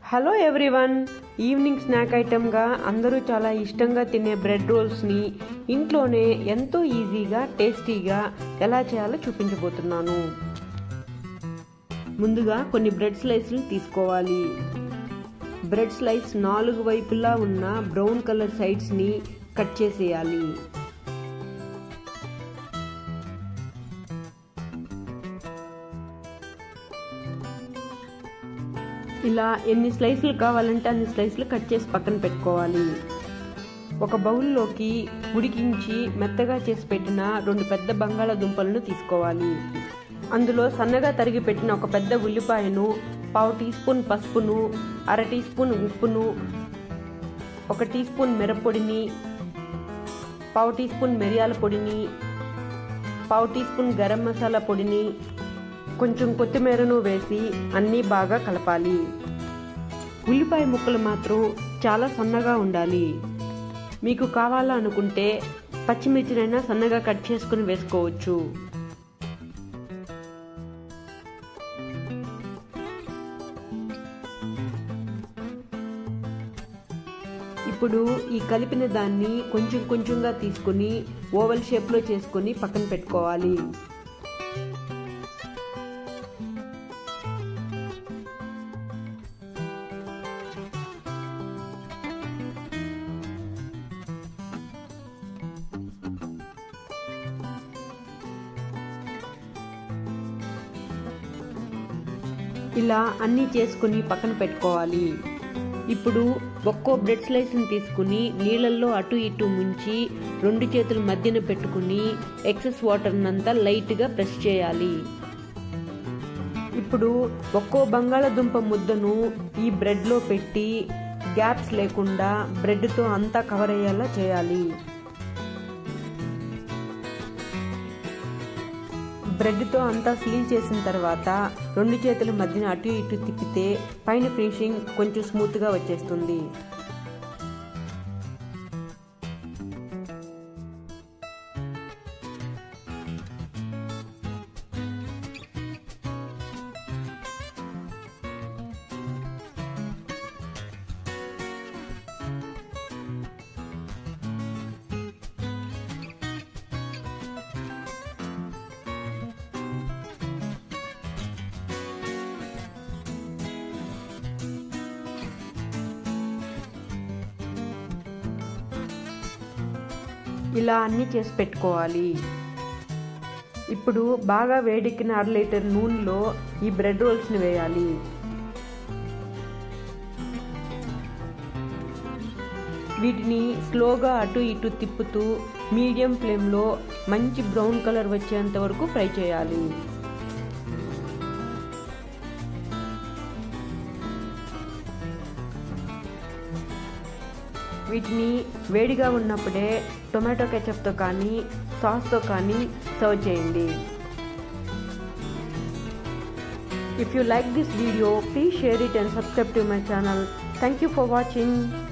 hello everyone evening snack ఐటెంగా అందరూ చాలా ఇష్టంగా తినే బ్రెడ్ రోల్స్ని ఇంట్లోనే ఎంతో ఈజీగా టేస్టీగా ఎలా చేయాలో చూపించబోతున్నాను ముందుగా కొన్ని బ్రెడ్ స్లైస్లు తీసుకోవాలి బ్రెడ్ స్లైస్ నాలుగు వైపులా ఉన్న బ్రౌన్ కలర్ సైడ్స్ని కట్ చేసేయాలి ఇలా ఎన్ని స్లైసులు కావాలంటే అన్ని స్లైసులు కట్ చేసి పక్కన పెట్టుకోవాలి ఒక బౌల్లోకి ఉడికించి మెత్తగా చేసి పెట్టిన రెండు పెద్ద బంగాళాదుంపలను తీసుకోవాలి అందులో సన్నగా తరిగి పెట్టిన ఒక పెద్ద ఉల్లిపాయను పావు టీ స్పూన్ పసుపును అర టీ స్పూన్ ఉప్పును ఒక టీ స్పూన్ మిరప్పొడిని పావు టీ స్పూన్ మిరియాల పొడిని పావు టీ స్పూన్ గరం మసాలా పొడిని కొంచెం కొత్తిమీరను వేసి అన్నీ బాగా కలపాలి ఉల్లిపాయ ముక్కలు మాత్రం చాలా సన్నగా ఉండాలి మీకు కావాలా అనుకుంటే పచ్చిమిర్చినైనా సన్నగా కట్ చేసుకుని వేసుకోవచ్చు ఇప్పుడు ఈ కలిపిన దాన్ని కొంచెం కొంచెంగా తీసుకుని ఓవల్ షేప్లో చేసుకుని పక్కన పెట్టుకోవాలి ఇలా అన్నీ చేసుకుని పక్కన పెట్టుకోవాలి ఇప్పుడు ఒక్కో బ్రెడ్ స్లైస్ని తీసుకుని నీళ్ళల్లో అటు ఇటు ముంచి రెండు చేతుల మధ్యన పెట్టుకుని ఎక్సెస్ వాటర్నంతా లైట్గా ప్రెస్ చేయాలి ఇప్పుడు ఒక్కో బంగాళదుంప ముద్దను ఈ బ్రెడ్లో పెట్టి గ్యాప్స్ లేకుండా బ్రెడ్తో అంతా కవర్ అయ్యేలా చేయాలి బ్రెడ్తో అంతా సీల్ చేసిన తర్వాత రెండు చేతుల మధ్యన అటు ఇటు తిప్పితే పైన ఫినిషింగ్ కొంచెం స్మూత్గా వచ్చేస్తుంది ఇలా అన్నీ చేసి పెట్టుకోవాలి ఇప్పుడు బాగా వేడెక్కిన అర లీటర్ నూనెలో ఈ బ్రెడ్ రోల్స్ని వేయాలి వీటిని స్లోగా అటు ఇటు తిప్పుతూ మీడియం ఫ్లేమ్లో మంచి బ్రౌన్ కలర్ వచ్చేంత వరకు ఫ్రై చేయాలి వీటిని వేడిగా ఉన్నప్పుడే టొమాటో కెచప్తో కానీ సాస్తో కానీ సర్వ్ చేయండి if you like this video please share it and subscribe to my channel thank you for watching